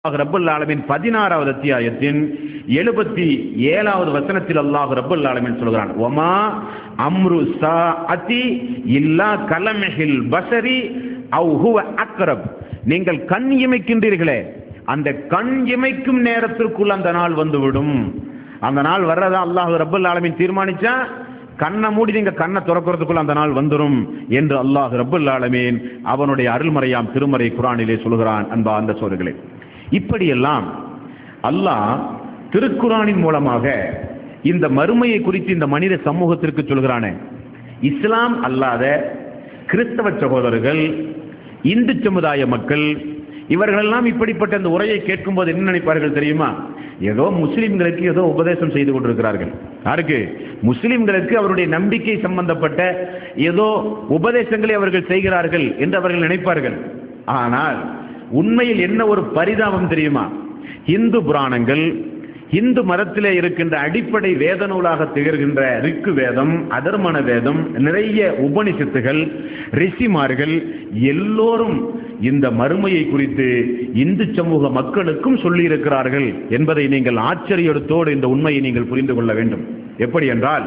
ரப்பல் ஆலமின் பதினாறாவது அத்தியாயத்தின் எழுபத்தி ஏழாவது வசனத்தில் அல்லாஹ் ரப்பல் ஆலமின் சொல்கிறான் ஒமா அம்ரு சாஅதி இல்லா கலமஹில் பசரி அவ் ஹுவ அக்ரப் நீங்கள் கண் இமைக்கின்றீர்களே அந்த கண் இமைக்கும் நேரத்திற்குள் அந்த நாள் வந்துவிடும் அந்த நாள் வர்றதா அல்லாஹ் ரப்பல் ஆலமின் தீர்மானிச்சா கண்ணை மூடி நீங்க கண்ணை திறக்கிறதுக்குள்ள அந்த நாள் வந்துரும் என்று அல்லாஹ் ரப்பல் ஆலமீன் அவனுடைய அருள்மறையாம் திருமறை குரானிலே சொல்கிறான் அன்பா அந்த சோர்களே இப்படியெல்லாம் அல்லாஹ் திருக்குரானின் மூலமாக இந்த மறுமையை குறித்து இந்த மனித சமூகத்திற்கு சொல்கிறானே இஸ்லாம் அல்லாத கிறிஸ்தவ சகோதரர்கள் இந்து சமுதாய மக்கள் இவர்களெல்லாம் இப்படிப்பட்ட இந்த உரையை கேட்கும்போது என்ன நினைப்பார்கள் தெரியுமா ஏதோ முஸ்லிம்களுக்கு ஏதோ உபதேசம் செய்து கொண்டிருக்கிறார்கள் யாருக்கு முஸ்லிம்களுக்கு அவருடைய நம்பிக்கை சம்பந்தப்பட்ட ஏதோ உபதேசங்களை அவர்கள் செய்கிறார்கள் என்று அவர்கள் நினைப்பார்கள் ஆனால் உண்மையில் என்ன ஒரு பரிதாபம் தெரியுமா இந்து புராணங்கள் இந்து மதத்திலே இருக்கின்ற அடிப்படை வேத நூலாக திகழ்கின்ற ரிக்கு வேதம் அதர்மண வேதம் நிறைய உபனிஷத்துகள் ரிஷிமார்கள் எல்லோரும் இந்த மறுமையை குறித்து இந்து சமூக மக்களுக்கும் சொல்லியிருக்கிறார்கள் என்பதை நீங்கள் ஆச்சரியத்தோடு இந்த உண்மையை நீங்கள் புரிந்து கொள்ள வேண்டும் எப்படி என்றால்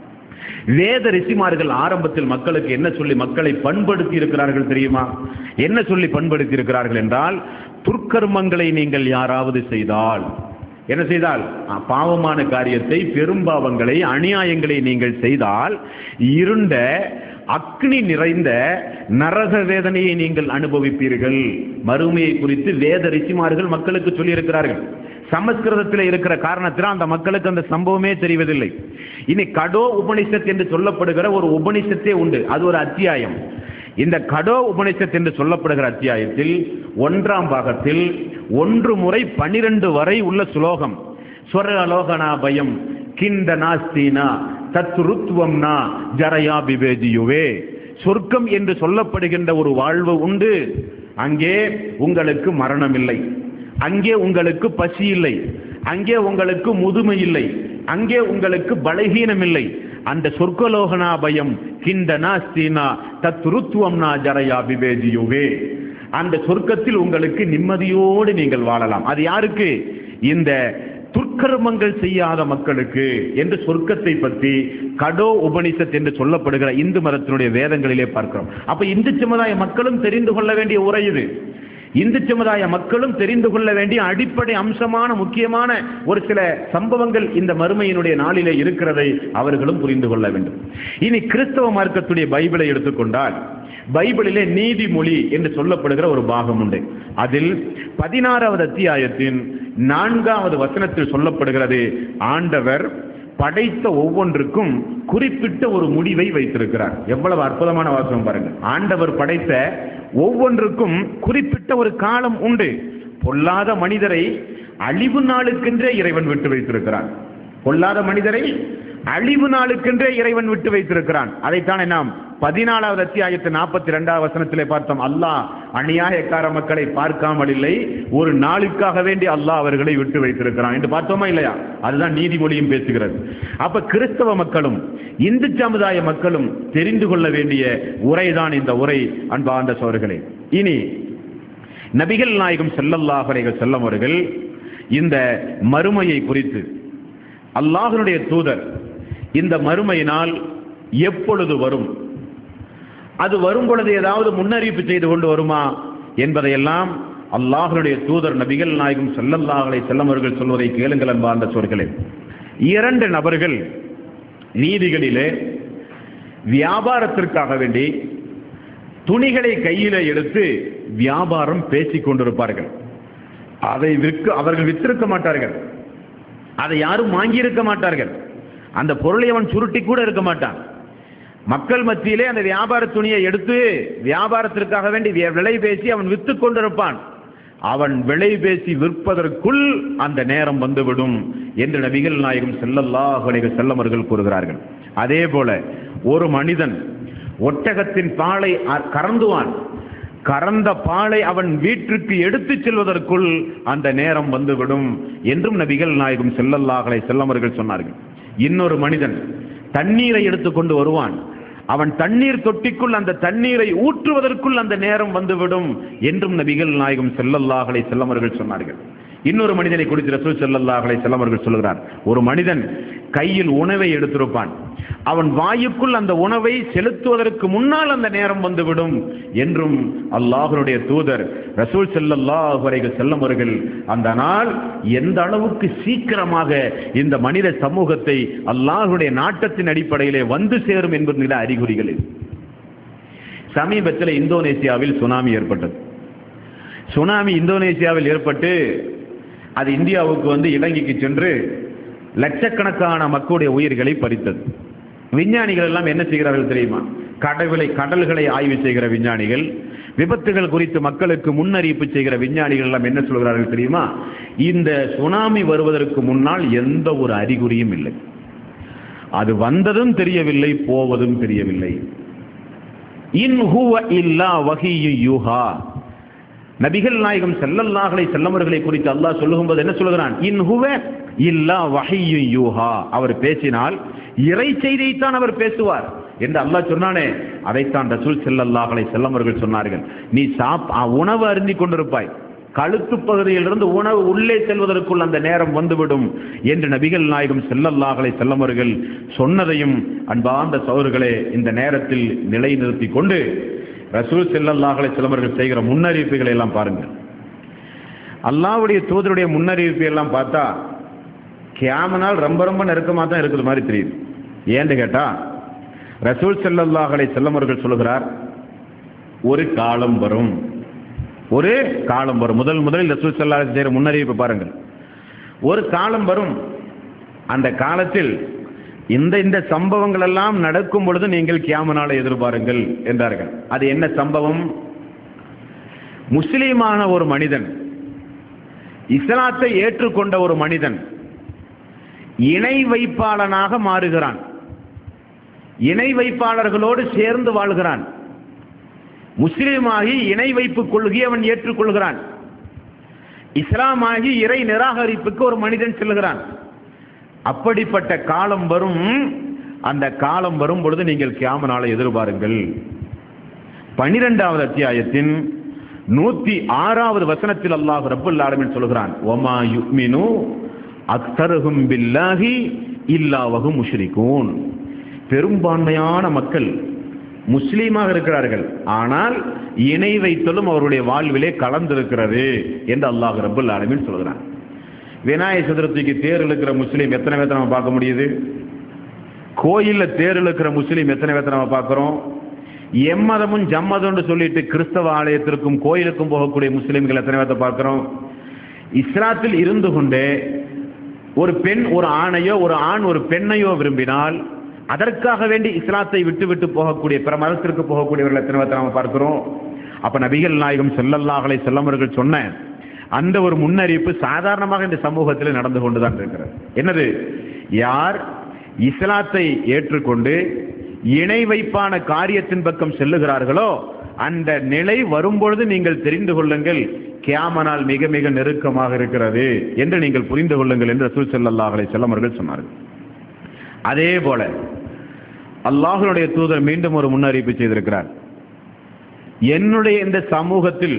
வேத ரிஷிமார்கள் ஆரம்பத்தில் மக்களுக்கு என்ன சொல்லி மக்களை பண்படுத்தி இருக்கிறார்கள் தெரியுமா என்ன சொல்லி பண்படுத்தி இருக்கிறார்கள் என்றால் துர்க்கர்மங்களை நீங்கள் யாராவது செய்தால் என்ன செய்தால் பாவமான காரியத்தை பெரும்பாவங்களை அநியாயங்களை நீங்கள் செய்தால் இருண்ட அக்னி நிறைந்த நரக வேதனையை நீங்கள் அனுபவிப்பீர்கள் மறுமையை குறித்து வேத ரிஷிமார்கள் மக்களுக்கு சொல்லியிருக்கிறார்கள் சமஸ்கிருதத்தில் இருக்கிற காரணத்தினால் அந்த மக்களுக்கு அந்த சம்பவமே தெரிவதில்லை இனி கடோ உபனிஷத் என்று சொல்லப்படுகிற ஒரு உபனிஷத்தே உண்டு அது ஒரு அத்தியாயம் இந்த கடோ உபனிஷத் என்று சொல்லப்படுகிற அத்தியாயத்தில் ஒன்றாம் பாகத்தில் ஒன்று முறை பனிரெண்டு வரை உள்ள சுலோகம் ஸ்வரலோகனா பயம் கிண்ட நாஸ்தீனா தத்ருத்வம்னா ஜரயா பிபேதியுவே சொர்க்கம் என்று சொல்லப்படுகின்ற ஒரு வாழ்வு உண்டு அங்கே உங்களுக்கு மரணம் இல்லை அங்கே உங்களுக்கு பசி இல்லை அங்கே உங்களுக்கு முதுமை இல்லை அங்கே உங்களுக்கு பலகீனம் இல்லை அந்த சொர்க்கலோகனா பயம் கிண்டனா ஸ்தீனா தத்ருத்வம்னா ஜரயா விவேஜியுவே அந்த சொர்க்கத்தில் உங்களுக்கு நிம்மதியோடு நீங்கள் வாழலாம் அது யாருக்கு இந்த துர்க்கர்மங்கள் செய்யாத மக்களுக்கு என்று சொர்க்கத்தை பற்றி கடோ உபனிஷத் என்று சொல்லப்படுகிற இந்து மதத்தினுடைய வேதங்களிலே பார்க்கிறோம் அப்ப இந்து சமுதாய மக்களும் தெரிந்து கொள்ள வேண்டிய உரை இது இந்து சமுதாய மக்களும் தெரிந்து கொள்ள வேண்டிய அடிப்படை அம்சமான முக்கியமான ஒரு சில சம்பவங்கள் இந்த மறுமையினுடைய நாளிலே இருக்கிறதை அவர்களும் புரிந்து கொள்ள வேண்டும் இனி கிறிஸ்தவ மார்க்கத்துடைய பைபிளை எடுத்துக்கொண்டால் பைபிளிலே நீதிமொழி என்று சொல்லப்படுகிற ஒரு பாகம் உண்டு அதில் பதினாறாவது அத்தியாயத்தின் நான்காவது வசனத்தில் சொல்லப்படுகிறது ஆண்டவர் படைத்த ஒவ்வொன்றுக்கும் குறிப்பிட்ட ஒரு முடிவை வைத்திருக்கிறார் எவ்வளவு அற்புதமான வாசகம் பாருங்க ஆண்டவர் படைத்த ஒவ்வொன்றுக்கும் குறிப்பிட்ட ஒரு காலம் உண்டு பொல்லாத மனிதரை அழிவு நாளுக்கென்றே இறைவன் விட்டு வைத்திருக்கிறான் பொல்லாத மனிதரை அழிவு நாளுக்கென்றே இறைவன் விட்டு வைத்திருக்கிறான் அதைத்தானே நாம் பதினாலாவது அத்தியாயத்து நாற்பத்தி ரெண்டாவது வசனத்திலே பார்த்தோம் அல்லாஹ் அநியாயக்கார மக்களை பார்க்காமல் இல்லை ஒரு நாளுக்காக வேண்டி அல்லாஹ் அவர்களை விட்டு வைத்திருக்கிறான் என்று பார்த்தோமா இல்லையா அதுதான் நீதிமொழியும் பேசுகிறது அப்ப கிறிஸ்தவ மக்களும் இந்து சமுதாய மக்களும் தெரிந்து கொள்ள வேண்டிய உரைதான் இந்த உரை அன்பார்ந்த சோர்களே இனி நபிகள் நாயகம் செல்லல்லாஹரைகள் செல்லம் அவர்கள் இந்த மறுமையை குறித்து அல்லாஹனுடைய தூதர் இந்த மறுமையினால் எப்பொழுது வரும் அது வரும் பொழுது ஏதாவது முன்னறிவிப்பு செய்து கொண்டு வருமா என்பதையெல்லாம் அல்லாஹனுடைய தூதர் நபிகள் நாயகம் செல்லல்லாஹலை செல்லமர்கள் சொல்வதை கேளுங்கள் அன்பார்ந்த சோர்களே இரண்டு நபர்கள் நீதிகளிலே வியாபாரத்திற்காக வேண்டி துணிகளை கையில எடுத்து வியாபாரம் பேசிக் கொண்டிருப்பார்கள் அதை விற்க அவர்கள் வித்திருக்க மாட்டார்கள் அதை யாரும் வாங்கியிருக்க மாட்டார்கள் அந்த பொருளை அவன் சுருட்டி கூட இருக்க மாட்டான் மக்கள் மத்தியிலே அந்த வியாபார துணியை எடுத்து வியாபாரத்திற்காக வேண்டி விலை பேசி அவன் வித்து கொண்டிருப்பான் அவன் விலை பேசி விற்பதற்குள் அந்த நேரம் வந்துவிடும் என்று நபிகள் நாயகம் செல்லல்லாஹ் செல்லமர்கள் கூறுகிறார்கள் அதே போல ஒரு மனிதன் ஒட்டகத்தின் பாலை கறந்துவான் கறந்த பாலை அவன் வீட்டிற்கு எடுத்து செல்வதற்குள் அந்த நேரம் வந்துவிடும் என்றும் நபிகள் நாயகம் செல்லல்லாஹலை செல்லமர்கள் சொன்னார்கள் இன்னொரு மனிதன் தண்ணீரை எடுத்துக்கொண்டு வருவான் அவன் தண்ணீர் தொட்டிக்குள் அந்த தண்ணீரை ஊற்றுவதற்குள் அந்த நேரம் வந்துவிடும் என்றும் நபிகள் நாயகம் செல்லல்லாஹலை செல்லமர்கள் சொன்னார்கள் இன்னொரு மனிதனை குறித்து ரசூல் செல்லல்லாஹலை செல்லமர்கள் சொல்கிறார் ஒரு மனிதன் கையில் உணவை எடுத்திருப்பான் அவன் வாயுக்குள் அந்த உணவை செலுத்துவதற்கு முன்னால் அந்த நேரம் வந்துவிடும் என்றும் அல்லாஹனுடைய தூதர் ரசூல் செல்லல்லாஹ் வரைகள் செல்லமர்கள் அந்த நாள் எந்த அளவுக்கு சீக்கிரமாக இந்த மனித சமூகத்தை அல்லாஹுடைய நாட்டத்தின் அடிப்படையிலே வந்து சேரும் என்பது அறிகுறிகள் இது. சமீபத்தில் இந்தோனேசியாவில் சுனாமி ஏற்பட்டது சுனாமி இந்தோனேசியாவில் ஏற்பட்டு அது இந்தியாவுக்கு வந்து இலங்கைக்கு சென்று லட்சக்கணக்கான மக்களுடைய உயிர்களை பறித்தது விஞ்ஞானிகள் எல்லாம் என்ன செய்கிறார்கள் தெரியுமா கடவுளை கடல்களை ஆய்வு செய்கிற விஞ்ஞானிகள் விபத்துகள் குறித்து மக்களுக்கு முன்னறிவிப்பு செய்கிற விஞ்ஞானிகள் எல்லாம் என்ன சொல்கிறார்கள் தெரியுமா இந்த சுனாமி வருவதற்கு முன்னால் எந்த ஒரு அறிகுறியும் இல்லை அது வந்ததும் தெரியவில்லை போவதும் தெரியவில்லை இன் ஹுவ இல்லா வஹியு யூஹா நபிகள் நாயகம் செல்லல்லாஹலை செல்லமர்களை குறித்து அல்லாஹ் சொல்லும்போது என்ன சொல்லுகிறான் இன் ஹுவ இல்லா வஹியு யூஹா அவர் பேசினால் இறை செய்தியைத்தான் அவர் பேசுவார் என்று அல்லாஹ் சொன்னானே அதைத்தான் ரசூல் செல்லல்லாஹலை செல்லமர்கள் சொன்னார்கள் நீ சாப் ஆ, உணவு அருந்தி கொண்டிருப்பாய் கழுத்து பகுதியிலிருந்து உணவு உள்ளே செல்வதற்குள் அந்த நேரம் வந்துவிடும் என்று நபிகள் நாயகம் செல்லல்லாஹலை செல்லமர்கள் சொன்னதையும் அன்பார்ந்த சௌர்களே இந்த நேரத்தில் நிலைநிறுத்தி கொண்டு ரசூல் செல்லல்லாஹலை செல்லமர்கள் செய்கிற முன்னறிவிப்புகளை எல்லாம் பாருங்கள் அல்லாஹ்வுடைய தூதருடைய முன்னறிவிப்பை எல்லாம் பார்த்தா கியாமனால் ரொம்ப ரொம்ப நெருக்கமாக தான் இருக்கிற மாதிரி தெரியுது ஏன்னு கேட்டா ரசூல் செல்லல்லாஹலை செல்லமர்கள் சொல்லுகிறார் ஒரு காலம் வரும் ஒரு காலம் வரும் முதல் முதலில் ரசூல் ஸல்லல்லாஹு அலைஹி செய்கிற முன்னறிவிப்பு பாருங்கள் ஒரு காலம் வரும் அந்த காலத்தில் இந்த இந்த சம்பவங்கள் எல்லாம் நடக்கும் பொழுது நீங்கள் கியாம நாளை எதிர்பாருங்கள் என்றார்கள் அது என்ன சம்பவம் முஸ்லீமான ஒரு மனிதன் இஸ்லாத்தை ஏற்றுக்கொண்ட ஒரு மனிதன் இணை வைப்பாளனாக மாறுகிறான் இணை வைப்பாளர்களோடு சேர்ந்து வாழ்கிறான் முஸ்லீமாகி இணை வைப்பு கொள்கையை அவன் ஏற்றுக்கொள்கிறான் இஸ்லாமாகி இறை நிராகரிப்புக்கு ஒரு மனிதன் செல்கிறான் அப்படிப்பட்ட காலம் வரும் அந்த காலம் வரும் பொழுது நீங்கள் கியாம நாளை எதிர்பாருங்கள் பனிரெண்டாவது அத்தியாயத்தின் நூத்தி ஆறாவது வசனத்தில் அல்லாஹ் ரப்புல் ஆலமீன் சொல்கிறான் ஒமா யுக்மினு அக்தருகும் பில்லாஹி இல்லாவகும் முஷ்ரிகூன் பெரும்பான்மையான மக்கள் முஸ்லீமாக இருக்கிறார்கள் ஆனால் இணை வைத்தலும் அவருடைய வாழ்விலே கலந்திருக்கிறது என்று அல்லாஹ் ரப்புல் ஆலமீன் சொல்கிறான் விநாயக சதுர்த்திக்கு தேர் இழுக்கிற முஸ்லீம் எத்தனை பேர்த்த நம்ம பார்க்க முடியுது கோயில்ல தேர் இழுக்கிற முஸ்லீம் எத்தனை பேர்த்த நம்ம பார்க்கிறோம் எம்மதமும் ஜம்மதம்னு சொல்லிட்டு கிறிஸ்தவ ஆலயத்திற்கும் கோயிலுக்கும் போகக்கூடிய முஸ்லீம்கள் எத்தனை பேர்த்த பார்க்கிறோம் இஸ்லாத்தில் இருந்து கொண்டே ஒரு பெண் ஒரு ஆணையோ ஒரு ஆண் ஒரு பெண்ணையோ விரும்பினால் அதற்காக வேண்டி இஸ்லாத்தை விட்டு விட்டு போகக்கூடிய பிற மதத்திற்கு போகக்கூடியவர்கள் எத்தனை பேர்த்த நம்ம பார்க்கிறோம் அப்ப நபிகள் நாயகம் செல்லல்லாஹலை செல்லமர்கள் சொன்ன அந்த ஒரு முன்னறிவிப்பு சாதாரணமாக இந்த சமூகத்தில் நடந்து கொண்டுதான் இருக்கிறது என்னது யார் இஸ்லாத்தை ஏற்றுக்கொண்டு இணை வைப்பான காரியத்தின் பக்கம் செல்லுகிறார்களோ அந்த நிலை வரும்பொழுது நீங்கள் தெரிந்து கொள்ளுங்கள் கியாமனால் மிக மிக நெருக்கமாக இருக்கிறது என்று நீங்கள் புரிந்து கொள்ளுங்கள் என்று ரசூல் ஸல்லல்லாஹு அலைஹி வஸல்லம் அவர்கள் சொன்னார்கள் அதே போல அல்லாஹ்வுடைய தூதர் மீண்டும் ஒரு முன்னறிவிப்பு செய்திருக்கிறார் என்னுடைய இந்த சமூகத்தில்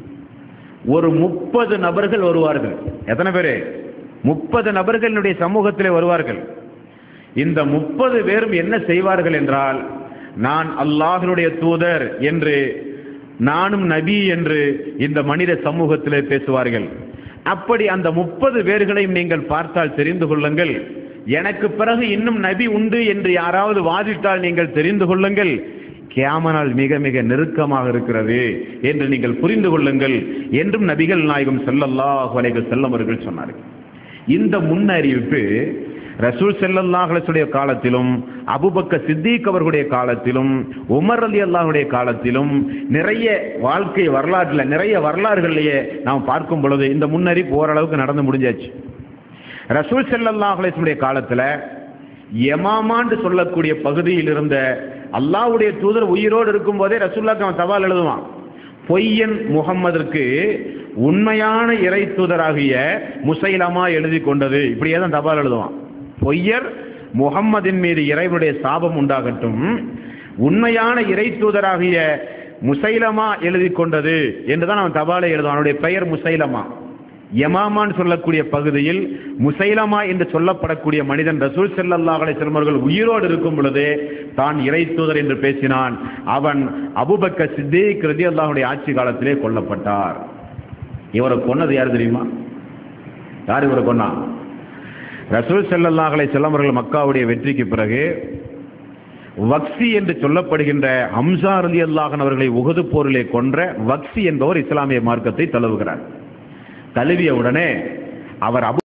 ஒரு முப்பது நபர்கள் வருவார்கள் எத்தனை பேரு முப்பது நபர்கள் என்னுடைய சமூகத்திலே வருவார்கள் இந்த முப்பது பேரும் என்ன செய்வார்கள் என்றால் நான் அல்லாஹனுடைய தூதர் என்று நானும் நபி என்று இந்த மனித சமூகத்திலே பேசுவார்கள் அப்படி அந்த முப்பது பேர்களையும் நீங்கள் பார்த்தால் தெரிந்து கொள்ளுங்கள் எனக்கு பிறகு இன்னும் நபி உண்டு என்று யாராவது வாதிட்டால் நீங்கள் தெரிந்து கொள்ளுங்கள் கியாமனால் மிக மிக நெருக்கமாக இருக்கிறது என்று நீங்கள் புரிந்து கொள்ளுங்கள் என்றும் நபிகள் நாயகம் ஸல்லல்லாஹு அலைஹி வஸல்லம் அவர்கள் சொன்னார்கள் இந்த முன்னறிவிப்பு ரசூல் செல்லல்லாஹுடைய காலத்திலும் அபுபக்க சித்திக் அவர்களுடைய காலத்திலும் உமர் அலி அல்லாஹுடைய காலத்திலும் நிறைய வாழ்க்கை வரலாற்றில் நிறைய வரலாறுகளிலேயே நாம் பார்க்கும் பொழுது இந்த முன்னறிவிப்பு ஓரளவுக்கு நடந்து முடிஞ்சாச்சு ரசூல் செல்லல்லாஹுடைய காலத்தில் யமாமான்னு சொல்லக்கூடிய பகுதியில் இருந்த அல்லாஹ்வுடைய தூதர் உயிரோடு இருக்கும் போதே ரசூல்லாக்கு அவன் தபால் எழுதுவான் பொய்யன் முகம்மதற்கு உண்மையான இறை தூதராகிய முசைலமா எழுதி கொண்டது இப்படியே தான் தபால் எழுதுவான் பொய்யர் முகம்மதின் மீது இறைவனுடைய சாபம் உண்டாகட்டும் உண்மையான இறை தூதராகிய முசைலமா எழுதி கொண்டது என்றுதான் அவன் தபாலை எழுதுவான் அவனுடைய பெயர் முசைலமா யமாமான்னு சொல்லக்கூடிய பகுதியில் முசைலமா என்று சொல்லப்படக்கூடிய மனிதன் ரசூல் ஸல்லல்லாஹு அலைஹி வஸல்லம் அவர்கள் உயிரோடு இருக்கும் பொழுதே தான் இறை தூதர் என்று பேசினான் அவன் அபூபக்கர் சித்திக் ரலியல்லாஹுடைய ஆட்சி காலத்திலே கொல்லப்பட்டார் இவரை கொன்னது யார் தெரியுமா யார் இவரை கொன்னா ரசூல் ஸல்லல்லாஹு அலைஹி வஸல்லம் அவர்கள் மக்காவுடைய வெற்றிக்கு பிறகு வக்சி என்று சொல்லப்படுகின்ற ஹம்சா ரலியல்லாஹு அவர்களை உகது போரிலே கொன்ற வக்சி என்பவர் இஸ்லாமிய மார்க்கத்தை தழுவுகிறார் தழுவிய உடனே அவர் அபு